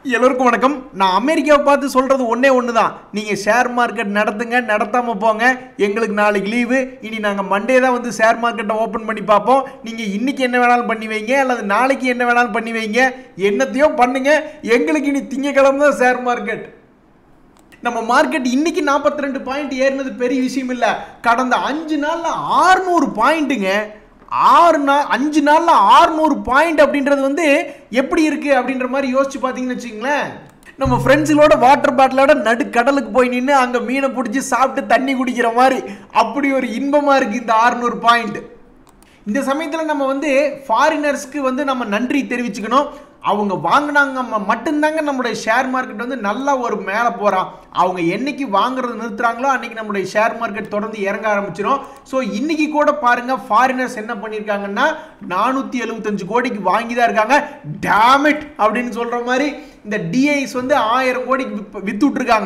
எல்லோருக்கும் வணக்கம் நான் அமெரிக்காவை பார்த்து சொல்றது ஒண்ணே ஒன்று தான் நீங்கள் ஷேர் மார்க்கெட் நடத்துங்க நடத்தாமல் போங்க எங்களுக்கு நாளைக்கு லீவு இனி நாங்கள் மண்டே தான் வந்து ஷேர் மார்க்கெட்டை ஓப்பன் பண்ணி பார்ப்போம் நீங்கள் இன்னைக்கு என்ன வேணாலும் பண்ணி வைங்க அல்லது நாளைக்கு என்ன வேணாலும் பண்ணி வைங்க என்னத்தையோ பண்ணுங்க எங்களுக்கு இனி திங்கக்கிழமை தான் ஷேர் மார்க்கெட் நம்ம மார்க்கெட் இன்னைக்கு 42 ரெண்டு பாயிண்ட் ஏறினது பெரிய விஷயம் இல்லை கடந்த அஞ்சு நாள்ல 600 பாயிண்ட்டுங்க ஆறு நாள் அஞ்சு நாள்ல 600 பாயிண்ட் அப்படின்றது வந்து எப்படி இருக்கு அப்படின்ற மாதிரி யோசிச்சு பார்த்தீங்கன்னு வச்சுங்களேன் நம்ம ஃப்ரெண்ட்ஸுகளோட வாட்டர் பாட்டிலோட நடு கடலுக்கு போய் நின்று அங்கே மீனை பிடிச்சி சாப்பிட்டு தண்ணி குடிக்கிற மாதிரி அப்படி ஒரு இன்பமாக இருக்குது இந்த 600 பாயிண்ட் இந்த சமயத்தில் நம்ம வந்து ஃபாரினர்ஸ்க்கு வந்து நம்ம நன்றி தெரிவிச்சுக்கணும் அவங்க வாங்கினாங்க மட்டும்தாங்க நம்மளுடைய ஷேர் மார்க்கெட் வந்து நல்லா ஒரு மேலே போகிறான் அவங்க என்னைக்கு வாங்குறது நிறுத்துறாங்களோ அன்னைக்கு நம்மளுடைய ஷேர் மார்க்கெட் தொடர்ந்து இறங்க ஆரம்பிச்சிடும் ஸோ இன்னைக்கு கூட பாருங்க ஃபாரினர்ஸ் என்ன பண்ணியிருக்காங்கன்னா நானூற்றி எழுபத்தஞ்சு கோடிக்கு வாங்கி தான் இருக்காங்க டேமிட் அப்படின்னு சொல்கிற மாதிரி இந்த டிஐஸ் வந்து ஆயிரம் கோடிக்கு விப்- வித்து விட்டுருக்காங்க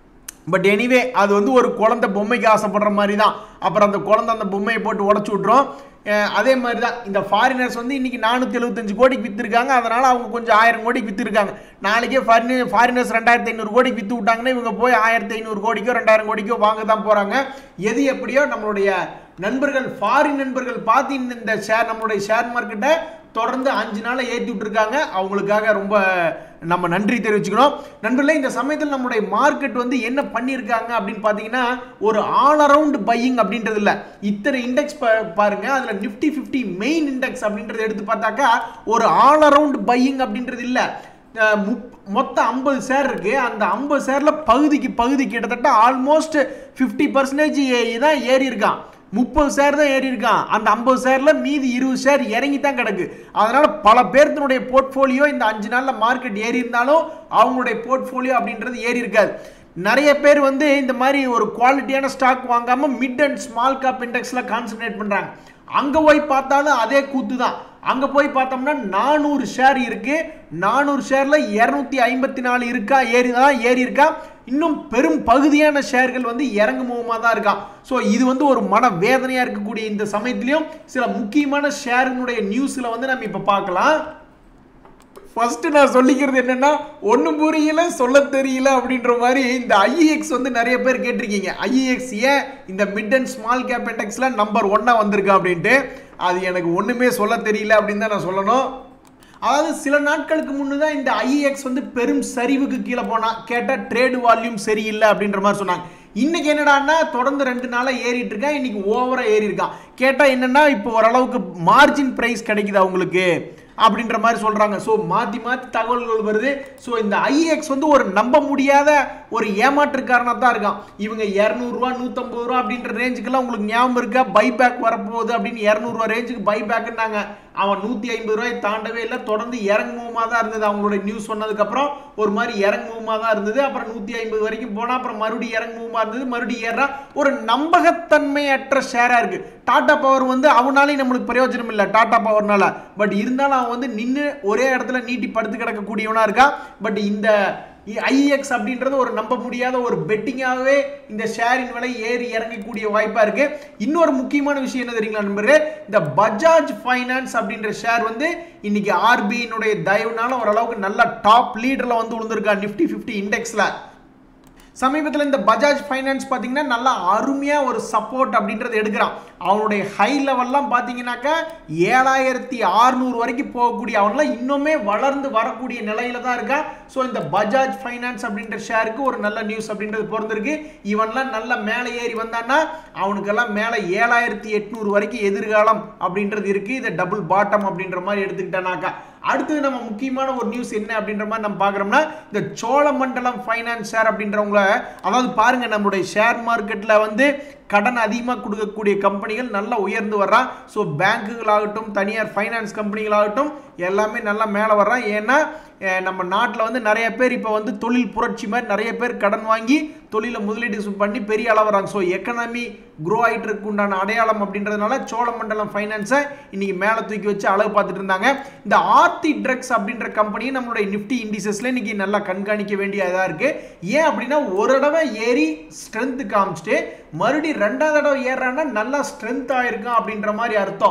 பட் எனிவே அது வந்து ஒரு குழந்தை பொம்மைக்கு ஆசைப்படுற மாதிரி தான் அப்புறம் அந்த குழந்தை அந்த பொம்மையை போட்டு உடச்சி விட்ரும் அஹ் அதே மாதிரி தான் இந்த ஃபாரினர்ஸ் வந்து இன்னைக்கு நானூற்றி எழுபத்தஞ்சு கோடிக்கு விற்றுருக்காங்க அதனால் அவங்க கொஞ்சம் ஆயிரம் கோடிக்கு விற்றுருக்காங்க நாளைக்கே ஃபாரின ஃபாரினர்ஸ் ரெண்டாயிரத்தி ஐநூறு கோடிக்கு விற்று விட்டாங்கன்னா இவங்க போய் ஆயிரத்தி ஐநூறு கோடிக்கோ ரெண்டாயிரம் கோடிக்கோ வாங்க தான் போகிறாங்க எது எப்படியோ நம்மளுடைய நண்பர்கள் ஃபாரின் நண்பர்கள் பார்த்து இந்த- இந்த ஷேர் நம்மளுடைய ஷேர் மார்க்கெட்டை தொடர்ந்து அஞ்சு நாளை ஏற்றி விட்டுருக்காங்க அவங்களுக்காக ரொம்ப நம்ம நன்றி தெரிவிச்சுக்கணும் நண்பர்களே இந்த சமயத்தில் நம்முடைய மார்க்கெட் வந்து என்ன பண்ணியிருக்காங்க அப்படின்னு பார்த்தீங்கன்னா ஒரு ஆல் அரவுண்ட் பையிங் அப்படின்றது இல்லை இத்தனை இண்டெக்ஸ் பாருங்க அதில் நிஃப்டி ஃபிஃப்டி மெயின் இண்டெக்ஸ் அப்படின்றத எடுத்து பார்த்தாக்கா ஒரு ஆல் அரவுண்ட் பையிங் அப்படின்றது இல்லை அஹ் முப்- மொத்தம் ஐம்பது ஷேர் இருக்கு அந்த ஐம்பது ஷேர்ல பகுதிக்கு பகுதி கிட்டத்தட்ட ஆல்மோஸ்ட் ஃபிஃப்டி பர்சன்டேஜ் தான் ஏறி இருக்கான் முப்பது ஷேர் தான் ஏறி இருக்கான் அந்த ஐம்பது ஷேர்ல மீதி இருபது ஷேர் இறங்கி தான் கிடக்கு அதனால பல பேர்த்தினுடைய போர்ட்ஃபோலியோ இந்த அஞ்சு நாள்ல மார்க்கெட் ஏறி இருந்தாலும் அவங்களுடைய போர்ட்ஃபோலியோ அப்படின்றது ஏறி இருக்காது நிறைய பேர் வந்து இந்த மாதிரி ஒரு குவாலிட்டியான ஸ்டாக் வாங்காம மிட் அண்ட் ஸ்மால் கேப் இண்டெக்ஸ்ல கான்சென்ட்ரேட் பண்றாங்க அங்க போய் பார்த்தாலும் அதே கூத்து தான் அங்க போய் பார்த்தோம்னா நானூறு ஷேர் இருக்கு நானூறு ஷேர்ல இருநூத்தி ஐம்பத்தி நாலு இருக்கா ஏறி தான் ஏறி இருக்கா இன்னும் பெரும் பகுதியான ஷேர்கள் வந்து இறங்கு முகமாக தான் இருக்கான் ஸோ இது வந்து ஒரு மன வேதனையா இருக்கக்கூடிய இந்த சமயத்திலையும் சில முக்கியமான ஷேரினுடைய நியூஸ்ல வந்து நம்ம இப்ப பார்க்கலாம் ஃபர்ஸ்ட் நான் சொல்லிக்கிறது என்னன்னா ஒன்றும் புரியல சொல்ல தெரியல அப்படின்ற மாதிரி இந்த ஐஇஎக்ஸ் வந்து நிறைய பேர் கேட்டிருக்கீங்க ஐஇஎக்ஸ் ஏன் இந்த மிட் அண்ட் ஸ்மால் கேப் இண்டெக்ஸ்ல நம்பர் ஒன்னா வந்திருக்கு அப்படின்ட்டு அது எனக்கு ஒண்ணுமே சொல்ல தெரியல அப்படின்னு தான் நான் சொல்லணும் அதாவது சில நாட்களுக்கு முன்னு தான் இந்த ஐஇஎக்ஸ் வந்து பெரும் சரிவுக்கு கீழே போனா கேட்டால் ட்ரேடு வால்யூம் சரியில்லை அப்படின்ற மாதிரி சொன்னாங்க இன்னைக்கு என்னடான்னா தொடர்ந்து ரெண்டு நாளாக ஏறிட்டு இருக்கான் இன்னைக்கு ஓவரா ஏறி இருக்கான் கேட்டால் என்னன்னா இப்போ ஓரளவுக்கு மார்ஜின் பிரைஸ் கிடைக்குது அவங்களுக்கு அப்படின்ற மாதிரி சொல்றாங்க ஸோ மாற்றி மாற்றி தகவல்கள் வருது ஸோ இந்த ஐஎக்ஸ் வந்து ஒரு நம்ப முடியாத ஒரு ஏமாற்றுக்காரனாக தான் இருக்கான் இவங்க இரநூறுவா நூற்றம்பது ரூபா அப்படின்ற ரேஞ்சுக்கெல்லாம் உங்களுக்கு ஞாபகம் இருக்கா பைபேக் வரப்போகுது அப்படின்னு இரநூறுவா ரேஞ்சுக்கு பைபேக்குன்னாங்க அவன் நூற்றி ஐம்பது ரூபாய் தாண்டவே இல்லை தொடர்ந்து இறங்குமுகமாக தான் இருந்தது அவங்களோட நியூஸ் சொன்னதுக்கப்புறம் ஒரு மாதிரி இறங்குமுகமாக தான் இருந்தது அப்புறம் நூற்றி ஐம்பது வரைக்கும் போனால் அப்புறம் மறுபடியும் இறங்குமுகமாக இருந்தது மறுபடியும் ஏறா ஒரு நம்பகத்தன்மையற்ற ஷேராக இருக்கு டாடா பவர் வந்து அவனாலையும் நம்மளுக்கு பிரயோஜனம் இல்லை டாடா பவர்னால பட் இருந்தாலும் அவன் வந்து நின்று ஒரே இடத்துல நீட்டி படுத்து கிடக்கக்கூடியவனா இருக்கா பட் இந்த ஐஎக்ஸ் அப்படின்றது ஒரு நம்ப முடியாத ஒரு பெட்டிங்காகவே இந்த ஷேரின் விலை ஏறி இறங்கக்கூடிய வாய்ப்பா இருக்கு இன்னொரு முக்கியமான விஷயம் என்ன தெரியுங்களா நண்பர்களே இந்த பஜாஜ் ஃபைனான்ஸ் அப்படின்ற ஷேர் வந்து இன்னைக்கு ஆர்பிஐனுடைய தயவுனால ஓரளவுக்கு நல்ல டாப் லீடர்ல வந்து விழுந்திருக்கா நிஃப்டி ஃபிஃப்டி இண்டெக்ஸ்ல சமீபத்தில் இந்த பஜாஜ் ஃபைனான்ஸ் பார்த்தீங்கன்னா நல்லா அருமையாக ஒரு சப்போர்ட் அப்படின்றது எடுக்கிறான் அவனுடைய ஹை லெவல்லாம் பார்த்தீங்கன்னாக்கா ஏழாயிரத்தி அறுநூறு வரைக்கும் போகக்கூடிய அவன்லாம் இன்னுமே வளர்ந்து வரக்கூடிய நிலையில தான் இருக்கான் ஸோ இந்த பஜாஜ் ஃபைனான்ஸ் அப்படின்ற ஷேருக்கு ஒரு நல்ல நியூஸ் அப்படின்றது பிறந்திருக்கு இவன்லாம் நல்ல மேலே ஏறி வந்தான்னா அவனுக்கெல்லாம் மேலே ஏழாயிரத்தி எட்நூறு வரைக்கும் எதிர்காலம் அப்படின்றது இருக்கு இதை டபுள் பாட்டம் அப்படின்ற மாதிரி எடுத்துக்கிட்டானாக்கா அடுத்து நம்ம முக்கியமான ஒரு நியூஸ் என்ன அப்படின்ற மாதிரி நம்ம பார்க்குறோம்னா இந்த சோழமண்டலம் ஃபைனான்ஸ் ஷேர் அப்படின்றவங்கள அதாவது பாருங்க நம்மளுடைய ஷேர் மார்க்கெட்டில் வந்து கடன் அதிகமாக கொடுக்கக்கூடிய கம்பெனிகள் நல்லா உயர்ந்து வர்றான் ஸோ பேங்குகளாகட்டும் தனியார் ஃபைனான்ஸ் கம்பெனிகளாகட்டும் எல்லாமே நல்லா மேலே வர்றான் ஏன்னா அஹ், நம்ம நாட்டில் வந்து நிறைய பேர் இப்போ வந்து தொழில் புரட்சி மாதிரி நிறைய பேர் கடன் வாங்கி தொழிலை முதலீடு பண்ணி பெரிய அளவு வராங்க ஸோ எக்கனாமி க்ரோ ஆகிட்டு இருக்கு உண்டான அடையாளம் அப்படின்றதுனால சோழமண்டலம் ஃபைனான்ஸை இன்னைக்கு மேலே தூக்கி வச்சு அழகு பார்த்துட்டு இருந்தாங்க இந்த ஆர்த்தி ட்ரக்ஸ் அப்படின்ற கம்பெனியை நம்மளுடைய நிஃப்டி இண்டிசஸ்ல இன்னைக்கு நல்லா கண்காணிக்க வேண்டியதாக இருக்கு ஏன் அப்படின்னா ஒரு தடவை ஏறி ஸ்ட்ரென்த் காமிச்சிட்டு மறுபடியும் ரெண்டாவது தடவை ஏறான்னா நல்லா ஸ்ட்ரென்த் ஆயிருக்கான் அப்படின்ற மாதிரி அர்த்தம்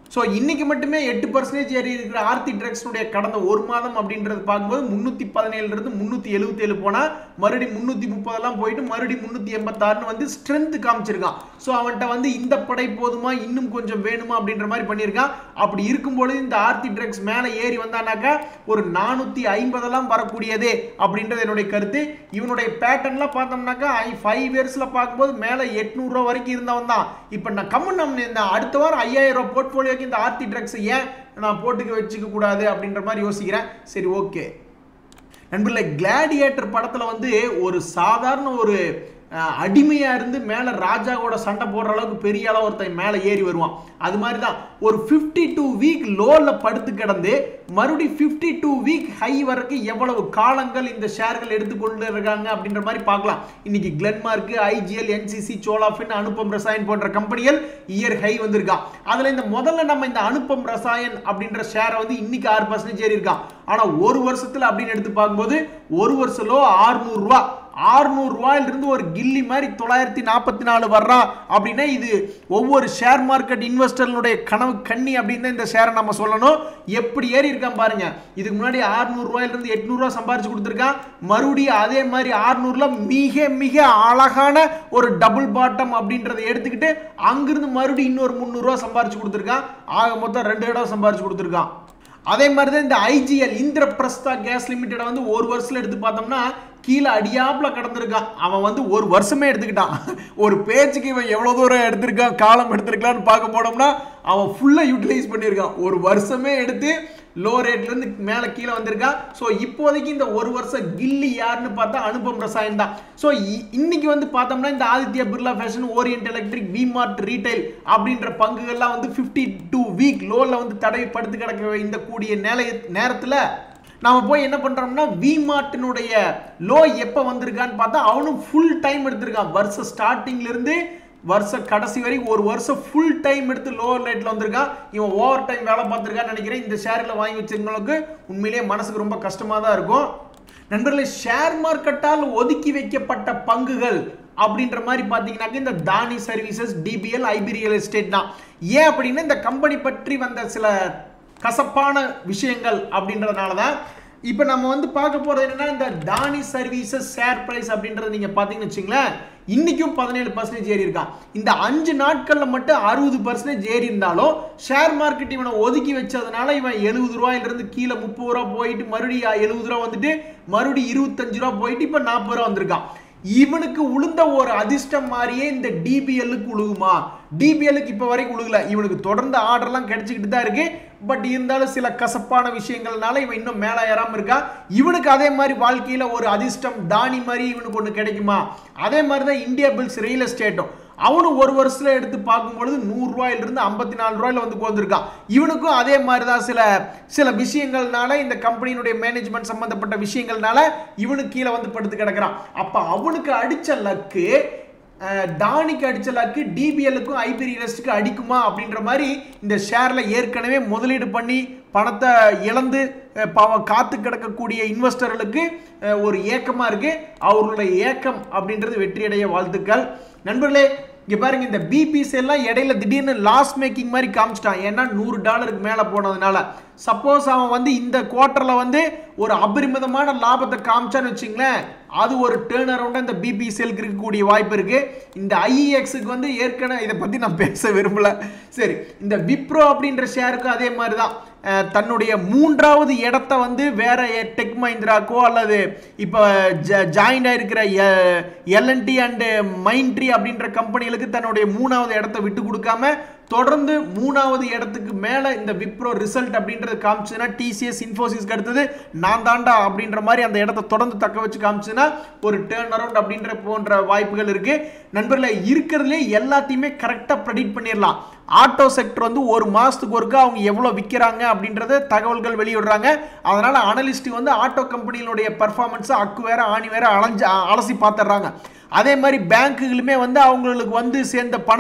ஸோ இன்னைக்கு மட்டுமே எட்டு பர்சன்டேஜ் ஏறி இருக்கிற ஆர்த்தி ட்ரக்ஸ்னுடைய கடந்த ஒரு மாதம் அப்படின்றது பார்க்கும்போது முந்நூற்றி பதினேழுலேருந்து முந்நூற்றி எழுபத்தேழு போனால் மறுபடியும் முந்நூற்றி முப்பதெல்லாம் போயிட்டு மறுபடியும் முந்நூற்றி எண்பத்தாறுன்னு வந்து ஸ்ட்ரென்த் காமிச்சிருக்கான் ஸோ அவன்கிட்ட வந்து இந்த படை போதுமா இன்னும் கொஞ்சம் வேணுமா அப்படின்ற மாதிரி பண்ணியிருக்கான் அப்படி இருக்கும்பொழுது இந்த ஆர்த்தி ட்ரக்ஸ் மேலே ஏறி வந்தானாக்கா ஒரு நானூற்றி ஐம்பதெல்லாம் வரக்கூடியதே அப்படின்றது என்னுடைய கருத்து இவனுடைய பேட்டர்ன்லாம் பார்த்தோம்னாக்கா ஃபைவ் இயர்ஸில் பார்க்கும்போது மேலே எட்நூறுரூவா வரைக்கும் இருந்தவன் தான் இப்போ நான் கம்மன் நம்ம இந்த அடுத்த வாரம் ஐயாயிரம் ரூபா போர்ட்ஃபோலியோக்கு இந்த ஆர்த்தி ட்ரக்ஸ் ஏன் நான் போட்டுக்க வச்சுக்க கூடாது அப்படின்ற மாதிரி யோசிக்கிறேன் சரி ஓகே நண்பர்களே கிளாடியேட்டர் படத்தில் வந்து ஒரு சாதாரண ஒரு அஹ், அடிமையா இருந்து மேலே ராஜாவோட சண்டை போடுற அளவுக்கு பெரிய அளவு ஒருத்தன் மேலே ஏறி வருவான் அது மாதிரி தான் ஒரு ஃபிஃப்டி டூ வீக் லோவில் படுத்து கிடந்து மறுபடியும் ஃபிஃப்டி டூ வீக் ஹை வரைக்கும் எவ்வளவு காலங்கள் இந்த ஷேர்கள் எடுத்துக்கொண்டு இருக்காங்க அப்படின்ற மாதிரி பார்க்கலாம் இன்னைக்கு கிளென்மார்க்கு ஐஜிஎல் என்சிசி சோலாஃபின் அனுப்பம் ரசாயன் போன்ற கம்பெனிகள் இயர் ஹை வந்திருக்கான் அதில் இந்த முதல்ல நம்ம இந்த அனுப்பம் ரசாயன் அப்படின்ற ஷேரை வந்து இன்னைக்கு ஆறு பர்சன்டேஜ் ஏறி இருக்கான் ஆனால் ஒரு வருஷத்தில் அப்படின்னு எடுத்து பார்க்கும்போது ஒரு வருஷம் லோ ஆறுநூறுரூவா ஆறுநூறு ரூபாயிலிருந்து ஒரு கில்லி மாதிரி தொள்ளாயிரத்தி நாற்பத்தி நாலு வர்றான் அப்படின்னா இது ஒவ்வொரு ஷேர் மார்க்கெட் இன்வெஸ்டர்களுடைய கனவு கண்ணி அப்படின்னு தான் இந்த ஷேரை நம்ம சொல்லணும் எப்படி ஏறி இருக்கான் பாருங்க இதுக்கு முன்னாடி ஆறுநூறு ரூபாயிலிருந்து எட்நூறுரூவா சம்பாரிச்சு கொடுத்துருக்கான் மறுபடியும் அதே மாதிரி ஆறுநூறுல மிக மிக அழகான ஒரு டபுள் பாட்டம் அப்படின்றத எடுத்துக்கிட்டு அங்கிருந்து மறுபடியும் இன்னொரு முந்நூறுரூவா சம்பாரிச்சு கொடுத்துருக்கான் ஆக மொத்தம் ரெண்டு இடம் சம்பாரிச்சு கொடுத்துருக்கான் அதே மாதிரி தான் இந்த ஐஜிஎல் இந்திரபிரஸ்தா கேஸ் லிமிடெட் வந்து ஒரு வருஷத்துல எடுத்து பார்த்தோம்னா கீழே அடியாப்புல கடந்திருக்கான் அவன் வந்து ஒரு வருஷமே எடுத்துக்கிட்டான் ஒரு பேச்சுக்கு இவன் எவ்வளோ தூரம் எடுத்திருக்கான் காலம் எடுத்திருக்கலான்னு பார்க்க போனோம்னா அவன் ஃபுல்லாக யூட்டிலைஸ் பண்ணியிருக்கான் ஒரு வருஷமே எடுத்து லோ ரேட்லேருந்து மேலே கீழே வந்திருக்கான் ஸோ இப்போதைக்கு இந்த ஒரு வருஷம் கில்லி யாருன்னு பார்த்தா அனுபம் ரசாயன் தான் ஸோ இன்னைக்கு வந்து பார்த்தோம்னா இந்த ஆதித்யா பிர்லா ஃபேஷன் ஓரியன்ட் எலக்ட்ரிக் விமார்ட் ரீட்டைல் அப்படின்ற பங்குகள்லாம் வந்து ஃபிஃப்டி டூ வீக் லோவில் வந்து தடவை படுத்து கிடக்க இந்த கூடிய நேர நேரத்தில் நாம போய் என்ன பண்றோம்னா விமார்ட்டினுடைய லோ எப்போ வந்திருக்கான்னு பார்த்தா அவனும் ஃபுல் டைம் எடுத்திருக்கான் வருஷம் ஸ்டார்டிங்ல இருந்து வருஷம் கடைசி வரைக்கும் ஒரு வருஷம் ஃபுல் டைம் எடுத்து லோவர் ரேட்ல வந்திருக்கான் இவன் ஓவர் டைம் வேலை பார்த்துருக்கான்னு நினைக்கிறேன் இந்த ஷேரில் வாங்கி வச்சிருந்தவங்களுக்கு உண்மையிலேயே மனசுக்கு ரொம்ப கஷ்டமாக தான் இருக்கும் நண்பர்களே ஷேர் மார்க்கெட்டால் ஒதுக்கி வைக்கப்பட்ட பங்குகள் அப்படின்ற மாதிரி பார்த்தீங்கன்னாக்க இந்த தானி சர்வீசஸ் டிபிஎல் ஐபி ரியல் எஸ்டேட் தான் ஏன் அப்படின்னா இந்த கம்பெனி பற்றி வந்த சில கசப்பான விஷயங்கள் அப்படின்றதுனால தான் இப்போ நம்ம வந்து பார்க்க போகிறது என்னன்னா இந்த தானி சர்வீசஸ் ஷேர் ப்ரைஸ் அப்படின்றத நீங்கள் பார்த்தீங்கன்னு வச்சுங்களேன் இன்னைக்கும் பதினேழு பர்சன்டேஜ் ஏறி இருக்கான் இந்த அஞ்சு நாட்களில் மட்டும் அறுபது பர்சன்டேஜ் ஏறி இருந்தாலும் ஷேர் மார்க்கெட் இவனை ஒதுக்கி வச்சதுனால இவன் எழுபது ரூபாயிலிருந்து கீழே முப்பது ரூபா போயிட்டு மறுபடியும் எழுபது ரூபா வந்துட்டு மறுபடியும் இருபத்தஞ்சு ரூபா போயிட்டு இப்போ நாற்பது ரூபா வந்திருக்கான் இவனுக்கு உளுந்த ஒரு அதிர்ஷ்டம் மாதிரியே இந்த டிபிஎல்லுக்கு உழுகுமா டிபிஎல்லுக்கு இப்போ வரைக்கும் உழுகல இவனுக்கு தொடர்ந்து ஆர்டர்லாம் கிடைச்சிக்கிட்டு தான் இருக்கு பட் இருந்தாலும் சில கசப்பான விஷயங்கள்னால இவன் இன்னும் மேலே ஏறாம இருக்கா இவனுக்கு அதே மாதிரி வாழ்க்கையில ஒரு அதிர்ஷ்டம் தானி மாதிரி இவனுக்கு ஒன்று கிடைக்குமா அதே மாதிரி தான் இந்தியா பில்ஸ் ரியல் எஸ்டேட்டும் அவனும் ஒரு வருஷத்துல எடுத்து பார்க்கும்பொழுது நூறு ரூபாயிலிருந்து ஐம்பத்தி நாலு ரூபாயில வந்து கோந்திருக்கான் இவனுக்கும் அதே மாதிரி தான் சில சில விஷயங்கள்னால இந்த கம்பெனியினுடைய மேனேஜ்மெண்ட் சம்பந்தப்பட்ட விஷயங்கள்னால இவனுக்கு கீழே வந்து படுத்து கிடக்குறான் அப்ப அவனுக்கு அடிச்ச லக்கு அஹ், தானிக்கு அடிச்ச லக்கு டிபிஎல்லுக்கும் ஐபி ரியலிஸ்டுக்கு அடிக்குமா அப்படின்ற மாதிரி இந்த ஷேர்ல ஏற்கனவே முதலீடு பண்ணி பணத்தை இழந்து அஹ், பாவம் காத்து கிடக்கக்கூடிய இன்வெஸ்டர்களுக்கு அஹ், ஒரு ஏக்கமா இருக்கு அவர்களுடைய ஏக்கம் அப்படின்றது வெற்றியடைய வாழ்த்துக்கள் நண்பர்களே இங்க பாருங்க இந்த பிபிஸ் எல்லாம் இடையில திடீர்னு லாஸ் மேக்கிங் மாதிரி காமிச்சிட்டான் ஏன்னா நூறு டாலருக்கு மேல போனதுனால சப்போஸ் அவன் வந்து இந்த குவார்டர்ல வந்து ஒரு அபரிமிதமான லாபத்தை காமிச்சான்னு வச்சுங்களேன் அது ஒரு டேர்ன் அரௌண்டாக இந்த பிபிசிஎலுக்கு இருக்கக்கூடிய வாய்ப்பு இருக்கு இந்த ஐஇஎக்ஸுக்கு வந்து ஏற்கனவே இதை பத்தி நான் பேச விரும்பல சரி இந்த விப்ரோ அப்படின்ற ஷேருக்கும் அதே மாதிரி தான் அஹ், தன்னுடைய மூன்றாவது இடத்த வந்து வேற டெக் மஹிந்திராக்கோ அல்லது இப்போ ஜாயிண்ட் ஆயிருக்கிற எல்என்டி அண்டு மைண்ட்ரி அப்படின்ற கம்பெனிகளுக்கு தன்னுடைய மூணாவது இடத்த விட்டு கொடுக்காம தொடர்ந்து மூணாவது இடத்துக்கு மேலே இந்த விப்ரோ ரிசல்ட் அப்படின்றது காமிச்சுன்னா டிசிஎஸ் இன்ஃபோசிஸ்க்கு அடுத்தது நான் தாண்டா அப்படின்ற மாதிரி அந்த இடத்த தொடர்ந்து தக்க வச்சு காமிச்சுன்னா ஒரு டேர்ன் அரவுண்ட் அப்படின்ற போன்ற வாய்ப்புகள் இருக்கு நண்பர்களே இருக்கிறதுலே எல்லாத்தையுமே கரெக்டாக ப்ரெடிக்ட் பண்ணிடலாம் ஆட்டோ செக்டர் வந்து ஒரு மாதத்துக்கு ஒருக்கா அவங்க எவ்வளோ விற்கிறாங்க அப்படின்றத தகவல்கள் வெளியிடுறாங்க அதனால் அனலிஸ்ட் வந்து ஆட்டோ கம்பெனிகளுடைய பர்ஃபார்மன்ஸை அக்கு வேற ஆணி வேற அலைஞ்சு அலசி பார்த்துடுறாங்க அதே மாதிரி பேங்க்குகளுமே வந்து அவங்களுக்கு வந்து சேர்ந்த பணம்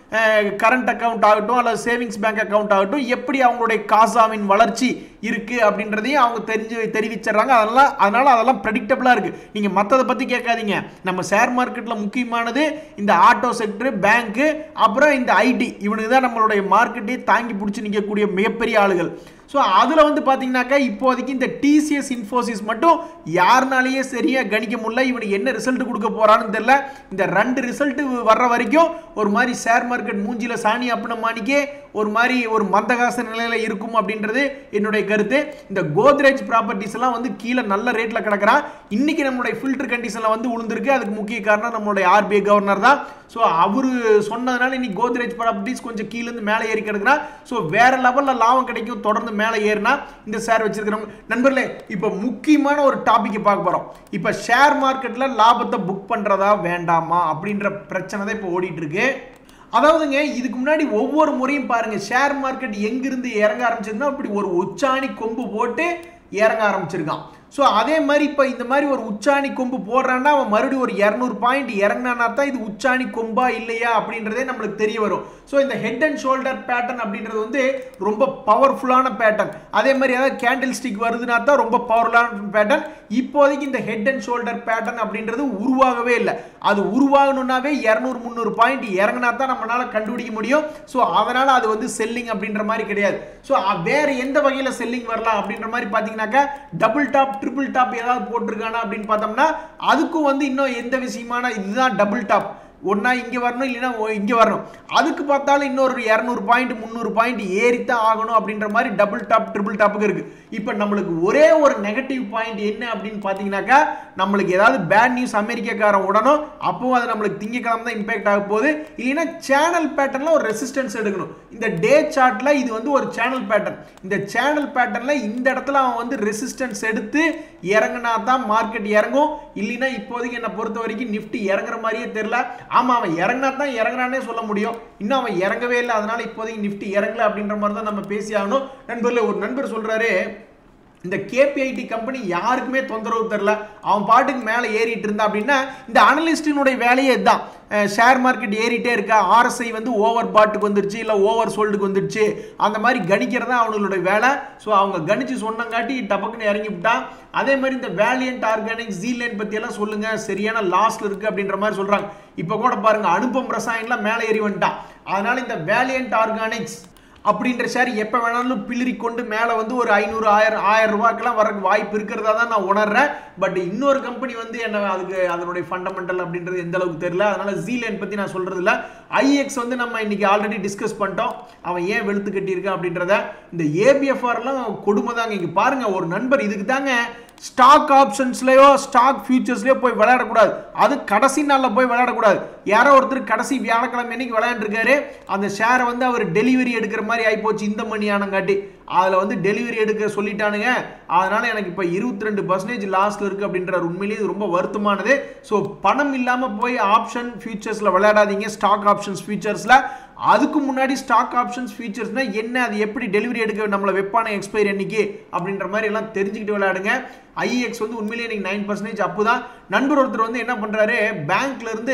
கரண்ட் அக்கவுண்ட் ஆகட்டும் அல்லது சேவிங்ஸ் பேங்க் அக்கவுண்ட் ஆகட்டும் எப்படி அவங்களுடைய காசாவின் வளர்ச்சி இருக்கு அப்படின்றதையும் அவங்க தெரிஞ்சு தெரிவிச்சிடுறாங்க அதெல்லாம் அதனால அதெல்லாம் ப்ரெடிக்டபிளாக இருக்கு நீங்கள் மற்றதை பற்றி கேட்காதீங்க நம்ம ஷேர் மார்க்கெட்டில் முக்கியமானது இந்த ஆட்டோ செக்டர் பேங்க்கு அப்புறம் இந்த ஐடி இவனுக்கு தான் நம்மளுடைய மார்க்கெட்டே தாங்கி பிடிச்சி நிற்கக்கூடிய மிகப்பெரிய ஆளுகள் ஸோ அதில் வந்து பார்த்தீங்கன்னாக்கா இப்போதைக்கு இந்த டிசிஎஸ் இன்ஃபோசிஸ் மட்டும் யாருனாலேயே சரியாக கணிக்க முடியல இவனுக்கு என்ன ரிசல்ட் கொடுக்க போறான்னு தெரியல இந்த ரெண்டு ரிசல்ட் வர்ற வரைக்கும் ஒரு மாதிரி ஷேர் மார்க்கெட் மூஞ்சில சாணி அப்படின்ன மாணிக்கே ஒரு மாதிரி ஒரு மந்தகாச நிலையில இருக்கும் அப்படின்றது என்னுடைய கருத்து இந்த கோத்ரேஜ் ப்ராப்பர்ட்டிஸ் எல்லாம் வந்து கீழே நல்ல ரேட்ல கிடக்குறான் இன்னைக்கு நம்மளுடைய ஃபில்டர் கண்டிஷன்ல வந்து உளுந்திருக்கு அதுக்கு முக்கிய காரணம் நம்மளுடைய ஆர்பிஐ கவர்னர் தான் ஸோ அவரு சொன்னதுனால இன்னைக்கு கோத்ரேஜ் ப்ராப்பர்ட்டிஸ் கொஞ்சம் கீழேருந்து மேலே ஏறி கிடக்குறான் ஸோ வேற லெவலில் லாபம் கிடைக்கும் தொடர்ந்து மேலே ஏறினா இந்த ஷேர் வச்சிருக்கிறவங்க நண்பர்களே இப்போ முக்கியமான ஒரு டாபிக் பார்க்க போகிறோம் இப்போ ஷேர் மார்க்கெட்டில் லாபத்தை புக் பண்ணுறதா வேண்டாமா அப்படின்ற பிரச்சனை தான் இப்போ ஓடிட்டு இருக்கு அதாவதுங்க இதுக்கு முன்னாடி ஒவ்வொரு முறையும் பாருங்க ஷேர் மார்க்கெட் எங்கிருந்து இறங்க ஆரம்பிச்சதுன்னா அப்படி ஒரு உச்சாணி கொம்பு போட்டு இறங்க ஆரம்பிச்சிருக்கான் ஸோ அதே மாதிரி இப்போ இந்த மாதிரி ஒரு உச்சாணி கொம்பு போடுறான்னா அவன் மறுபடியும் ஒரு இரநூறு பாயிண்ட் இறங்கினானா தான் இது உச்சாணி கொம்பா இல்லையா அப்படின்றதே நம்மளுக்கு தெரிய வரும் ஸோ இந்த ஹெட் அண்ட் ஷோல்டர் பேட்டர்ன் அப்படின்றது வந்து ரொம்ப பவர்ஃபுல்லான பேட்டர்ன் அதே மாதிரி ஏதாவது கேண்டில் ஸ்டிக் வருதுன்னா தான் ரொம்ப பவர்ஃபுல்லான பேட்டர்ன் இப்போதைக்கு இந்த ஹெட் அண்ட் ஷோல்டர் பேட்டர்ன் அப்படின்றது உருவாகவே இல்லை அது உருவாகணும்னாவே இரநூறு முந்நூறு பாயிண்ட் இறங்கினா தான் நம்மளால கண்டுபிடிக்க முடியும் ஸோ அதனால அது வந்து செல்லிங் அப்படின்ற மாதிரி கிடையாது ஸோ வேற எந்த வகையில் செல்லிங் வரலாம் அப்படின்ற மாதிரி பார்த்தீங்கன்னாக்கா டபுள் டாப் ட்ரிபிள் டாப் ஏதாவது போட்டிருக்கானா அப்படின்னு பார்த்தோம்னா அதுக்கும் வந்து இன்னும் எந்த விஷயமான இதுதான் டபுள் டாப் ஒன்றா இங்கே வரணும் இல்லைன்னா இங்கே வரணும் அதுக்கு பார்த்தாலும் இன்னொரு இரநூறு பாயிண்ட் முந்நூறு பாயிண்ட் ஏறித்தான் ஆகணும் அப்படின்ற மாதிரி டபுள் டாப் ட்ரிபிள் டாப்புக்கு இருக்கு இப்போ நம்மளுக்கு ஒரே ஒரு நெகட்டிவ் பாயிண்ட் என்ன அப்படின்னு பார்த்தீங்கன்னாக்கா நம்மளுக்கு ஏதாவது பேட் நியூஸ் அமெரிக்காக்காரன் உடனும் அப்பவும் அது நம்மளுக்கு திங்கக்கிழமை தான் இம்பாக்ட் ஆக போகுது இல்லைன்னா சேனல் பேட்டர்னில் ஒரு ரெசிஸ்டன்ஸ் எடுக்கணும் இந்த டே சார்ட்டில் இது வந்து ஒரு சேனல் பேட்டர்ன் இந்த சேனல் பேட்டர்னில் இந்த இடத்துல அவன் வந்து ரெசிஸ்டன்ஸ் எடுத்து இறங்கினா தான் மார்க்கெட் இறங்கும் இல்லைன்னா இப்போதைக்கு என்னை பொறுத்த வரைக்கும் நிஃப்டி இறங்குற மாதிரியே தெரியல ஆமா அவன் இறங்கினா தான் இறங்குறானே சொல்ல முடியும் இன்னும் அவன் இறங்கவே இல்லை அதனால இப்போதைக்கு நிஃப்டி இறங்கல அப்படின்ற மாதிரி தான் நம்ம பேசி ஆகணும் நண்பர்ல ஒரு நண்பர் சொல்றாரு இந்த கேபிஐடி கம்பெனி யாருக்குமே தொந்தரவு தெரில அவன் பாட்டுக்கு மேலே ஏறிட்டு இருந்தா அப்படின்னா இந்த அனலிஸ்டினுடைய வேலையே இதுதான் ஷேர் மார்க்கெட் ஏறிட்டே இருக்கா ஆர்எஸ்ஐ வந்து ஓவர் பாட்டுக்கு வந்துருச்சு இல்லை ஓவர் சோல்டுக்கு வந்துருச்சு அந்த மாதிரி கணிக்கிறது தான் அவங்களுடைய வேலை ஸோ அவங்க கணிச்சு சொன்னங்காட்டி டபக்குன்னு இறங்கி விட்டான் அதே மாதிரி இந்த வேலியன்ட் ஆர்கானிக் ஜீலேன் பற்றியெல்லாம் சொல்லுங்க சரியான லாஸ்ல இருக்கு அப்படின்ற மாதிரி சொல்றாங்க இப்போ கூட பாருங்க அனுப்பம் ரசாயன்லாம் மேலே ஏறி வந்துட்டான் அதனால இந்த வேலியன்ட் ஆர்கானிக்ஸ் அப்படின்ற ஷேர் எப்போ வேணாலும் பிளிரி கொண்டு மேலே வந்து ஒரு ஐநூறு ஆயிரம் ஆயிரம் ரூபாய்க்கெல்லாம் வரக்கு வாய்ப்பு இருக்கிறதா தான் நான் உணர்றேன் பட் இன்னொரு கம்பெனி வந்து என்ன அதுக்கு அதனுடைய ஃபண்டமெண்டல் அப்படின்றது எந்த அளவுக்கு தெரியல அதனால ஜீலேன் பற்றி நான் சொல்றது இல்லை ஐஎக்ஸ் வந்து நம்ம இன்னைக்கு ஆல்ரெடி டிஸ்கஸ் பண்ணிட்டோம் அவன் ஏன் வெளுத்து கட்டியிருக்கான் அப்படின்றத இந்த ஏபிஎஃப்ஆர்லாம் கொடுமை தாங்க இங்கே பாருங்க ஒரு நண்பர் இதுக்கு தாங்க ஸ்டாக் ஆப்ஷன்ஸ்லயோ ஸ்டாக் ஃபியூச்சர்ஸ்லயோ போய் விளையாடக்கூடாது அது கடைசி நாளில் போய் விளையாடக்கூடாது யாரோ ஒருத்தர் கடைசி வியாழக்கிழமை அன்னைக்கு விளையாண்டுருக்காரு அந்த ஷேரை வந்து அவர் டெலிவரி எடுக்கிற மாதிரி ஆகிப்போச்சு இந்த மணி ஆனங்காட்டி அதில் வந்து டெலிவரி எடுக்க சொல்லிட்டானுங்க அதனால எனக்கு இப்போ இருபத்தி ரெண்டு பர்சன்டேஜ் லாஸ்ட்ல இருக்கு அப்படின்ற உண்மையிலேயே இது ரொம்ப வருத்தமானது ஸோ பணம் இல்லாமல் போய் ஆப்ஷன் ஃபியூச்சர்ஸில் விளையாடாதீங்க ஸ்டாக் ஆப்ஷன்ஸ் ஃபியூச்சர்ஸில் அதுக்கு முன்னாடி ஸ்டாக் ஆப்ஷன்ஸ் ஃபீச்சர்ஸ்னா என்ன அது எப்படி டெலிவரி எடுக்க நம்மளை வெப்பான எக்ஸ்பைரி அன்னைக்கு அப்படின்ற மாதிரி எல்லாம் தெரிஞ்சுக்கிட்டு விளையாடுங்க ஐஎக்ஸ் வந்து உண்மையிலேயே எனக்கு நைன் பர்சன்டேஜ் அப்பு தான் நண்பர் ஒருத்தர் வந்து என்ன பண்ணுறாரு பேங்க்ல இருந்து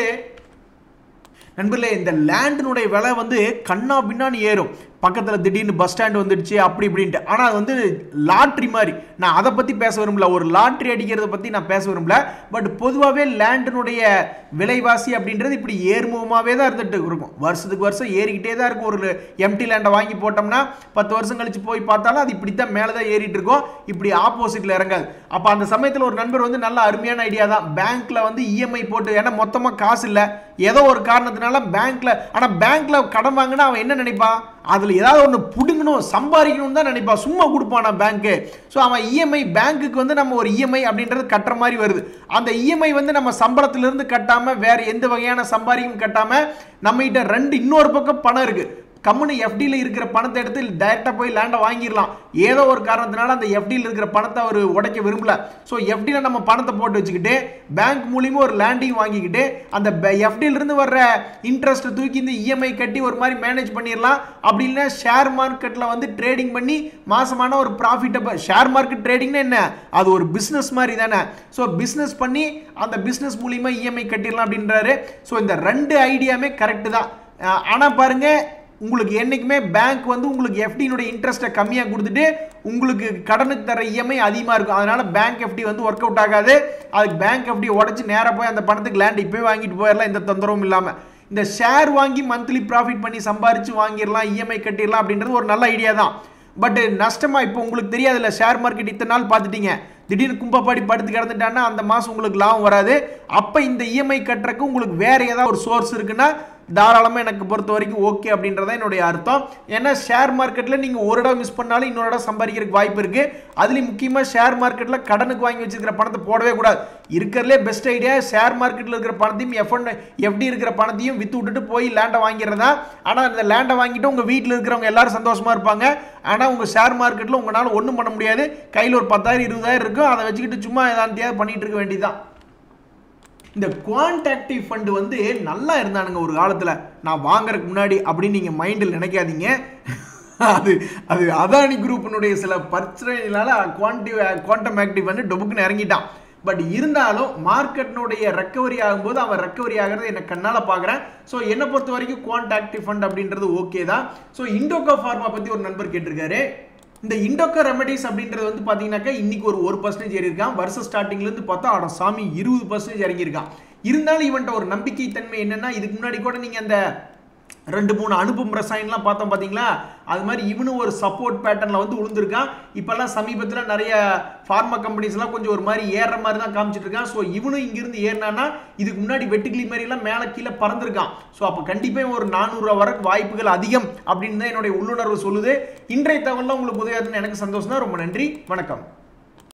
நண்பர்களே இந்த லேண்டினுடைய விலை வந்து கண்ணா பின்னான்னு ஏறும் பக்கத்தில் திடீர்னு பஸ் ஸ்டாண்ட் வந்துடுச்சு அப்படி இப்படின்ட்டு ஆனால் அது வந்து லாட்ரி மாதிரி நான் அதை பற்றி பேச விரும்பல ஒரு லாட்ரி அடிக்கிறத பற்றி நான் பேச விரும்பல பட் பொதுவாகவே லேண்டினுடைய விலைவாசி அப்படின்றது இப்படி ஏறுமுகமாகவே தான் இருந்துட்டு இருக்கும் வருஷத்துக்கு வருஷம் ஏறிக்கிட்டே தான் இருக்கும் ஒரு எம்டி லேண்டை வாங்கி போட்டோம்னா பத்து வருஷம் கழிச்சு போய் பார்த்தாலும் அது இப்படி தான் மேலே தான் ஏறிட்டு இருக்கும் இப்படி ஆப்போசிட்டில் இறங்காது அப்போ அந்த சமயத்தில் ஒரு நண்பர் வந்து நல்ல அருமையான ஐடியா தான் பேங்க்ல வந்து இஎம்ஐ போட்டு ஏன்னா மொத்தமாக காசு இல்லை ஏதோ ஒரு காரணத்தினால பேங்க்ல ஆனால் பேங்க்ல கடன் வாங்கினா அவன் என்ன நினைப்பான் அதில் ஏதாவது ஒன்று பிடுங்கணும் சம்பாதிக்கணும்னு தான் நினைப்பான் சும்மா கொடுப்பானா பேங்க்கு ஸோ அவன் இஎம்ஐ பேங்க்குக்கு வந்து நம்ம ஒரு இஎம்ஐ அப்படின்றது கட்டுற மாதிரி வருது அந்த இஎம்ஐ வந்து நம்ம சம்பளத்திலிருந்து கட்டாமல் வேற எந்த வகையான சம்பாதிக்கும் கட்டாமல் நம்மகிட்ட ரெண்டு இன்னொரு பக்கம் பணம் இருக்கு கம்முன்னு எஃப்டியில் இருக்கிற பணத்தை எடுத்து டைரெக்டாக போய் லேண்டை வாங்கிடலாம் ஏதோ ஒரு காரணத்தினால அந்த எஃப்டியில் இருக்கிற பணத்தை அவர் உடைக்க விரும்பல ஸோ எஃப்டியில் நம்ம பணத்தை போட்டு வச்சுக்கிட்டு பேங்க் மூலியமா ஒரு லேண்டிங் வாங்கிக்கிட்டு அந்த எஃப்டியிலிருந்து வர்ற இன்ட்ரெஸ்ட்டை தூக்கி இந்த இஎம்ஐ கட்டி ஒரு மாதிரி மேனேஜ் பண்ணிடலாம் அப்படி இல்லைன்னா ஷேர் மார்க்கெட்டில் வந்து ட்ரேடிங் பண்ணி மாசமான ஒரு ப்ராஃபிட்டபிள் ஷேர் மார்க்கெட் ட்ரேடிங்னா என்ன அது ஒரு பிஸ்னஸ் மாதிரி தானே ஸோ பிஸ்னஸ் பண்ணி அந்த பிஸ்னஸ் மூலியமா இஎம்ஐ கட்டிடலாம் அப்படின்றாரு ஸோ இந்த ரெண்டு ஐடியாமே கரெக்டு தான் ஆனால் பாருங்க உங்களுக்கு என்றைக்குமே பேங்க் வந்து உங்களுக்கு எஃப்டினுடைய இன்ட்ரெஸ்ட்டை கம்மியாக கொடுத்துட்டு உங்களுக்கு கடனுக்கு தர இஎம்ஐ அதிகமாக இருக்கும் அதனால பேங்க் எஃப்டி வந்து ஒர்க் அவுட் ஆகாது அதுக்கு பேங்க் எஃப்டி உடச்சி நேராக போய் அந்த பணத்துக்கு லேண்ட் இப்போயே வாங்கிட்டு போயிடலாம் எந்த தொந்தரவும் இல்லாமல் இந்த ஷேர் வாங்கி மந்த்லி ப்ராஃபிட் பண்ணி சம்பாரிச்சு வாங்கிடலாம் இஎம்ஐ கட்டிடலாம் அப்படின்றது ஒரு நல்ல ஐடியா தான் பட் நஷ்டமா இப்போ உங்களுக்கு தெரியாதுல்ல ஷேர் மார்க்கெட் இத்தனை நாள் பார்த்துட்டீங்க திடீர்னு கும்பப்பாடி படுத்து கிடந்துட்டான்னா அந்த மாதம் உங்களுக்கு லாபம் வராது அப்போ இந்த இஎம்ஐ கட்டுறக்கு உங்களுக்கு வேற ஏதாவது ஒரு சோர்ஸ் இருக்குன்னா தாராளமாக எனக்கு பொறுத்த வரைக்கும் ஓகே அப்படின்றத என்னுடைய அர்த்தம் ஏன்னா ஷேர் மார்க்கெட்டில் நீங்கள் ஒரு இடம் மிஸ் பண்ணாலும் இன்னொரு இடம் சம்பாதிக்கிறதுக்கு வாய்ப்பு இருக்குது அதுலேயும் முக்கியமாக ஷேர் மார்க்கெட்டில் கடனுக்கு வாங்கி வச்சிருக்கிற பணத்தை போடவே கூடாது இருக்கிறதுலே பெஸ்ட் ஐடியா ஷேர் மார்க்கெட்டில் இருக்கிற பணத்தையும் எஃப்என் எஃப்டி இருக்கிற பணத்தையும் விற்று விட்டுட்டு போய் லேண்டை வாங்கிறதா ஆனால் இந்த லேண்டை வாங்கிட்டு உங்கள் வீட்டில் இருக்கிறவங்க எல்லாரும் சந்தோஷமாக இருப்பாங்க ஆனால் உங்கள் ஷேர் மார்க்கெட்டில் உங்களால் ஒன்றும் பண்ண முடியாது கையில் ஒரு பத்தாயிரம் இருபதாயிரம் இருக்கும் அதை வச்சுக்கிட்டு சும்மா ஏதாவது பண்ணிட்டு இருக்க வேண்டியதுதான் இந்த குவான்டாக்டிவ் ஃபண்டு வந்து நல்லா இருந்தானுங்க ஒரு காலத்தில் நான் வாங்குறதுக்கு முன்னாடி அப்படின்னு நீங்கள் மைண்டில் நினைக்காதீங்க அது அது அதானி குரூப்பினுடைய சில பிரச்சனைகளால குவான்டிவ் குவாண்டம் ஆக்டிவ் வந்து டொபுக்குன்னு இறங்கிட்டான் பட் இருந்தாலும் மார்க்கெட்னுடைய ரெக்கவரி ஆகும்போது அவன் ரெக்கவரி ஆகிறது என்ன கண்ணால் பார்க்குறேன் ஸோ என்னை பொறுத்த வரைக்கும் குவான்டாக்டிவ் ஃபண்ட் அப்படின்றது ஓகே தான் ஸோ இண்டோகோ ஃபார்மா பற்றி ஒரு நண்பர் கேட்டிருக்காரு இந்த இண்டோக்கோ ரெமடிஸ் அப்படின்றது வந்து பார்த்தீங்கன்னாக்கா இன்னைக்கு ஒரு ஒரு பர்சன்டேஜ் ஏறியிருக்கான் வருஷம் ஸ்டார்டிங்லேருந்து பார்த்தா அட சாமி இருபது பர்சன்டேஜ் இறங்கியிருக்கான் இருந்தாலும் இவன்ட்ட ஒரு நம்பிக்கை தன்மை என்னன்னா இதுக்கு முன்னாடி கூட நீங்கள் அந்த ரெண்டு மூணு அனுப்பும் ரசாயன்லாம் பார்த்தோம் பார்த்தீங்களா அது மாதிரி இவனும் ஒரு சப்போர்ட் பேட்டர்னில் வந்து விழுந்திருக்கான் இப்போல்லாம் சமீபத்தில் நிறைய ஃபார்மா கம்பெனிஸ்லாம் கொஞ்சம் ஒரு மாதிரி ஏறுற மாதிரி தான் காமிச்சிட்டு இருக்கான் ஸோ இவனும் இங்கிருந்து ஏறினான்னா இதுக்கு முன்னாடி வெட்டுக்கிளி மாதிரிலாம் மேலே கீழே பறந்துருக்கான் ஸோ அப்போ கண்டிப்பாக ஒரு நானூறுரூவா வரக்கு வாய்ப்புகள் அதிகம் அப்படின்னு தான் என்னுடைய உள்ளுணர்வு சொல்லுது இன்றைய தகவலில் உங்களுக்கு உதவியாதுன்னு எனக்கு சந்தோஷம் தான் ரொம்ப நன்றி வணக்கம்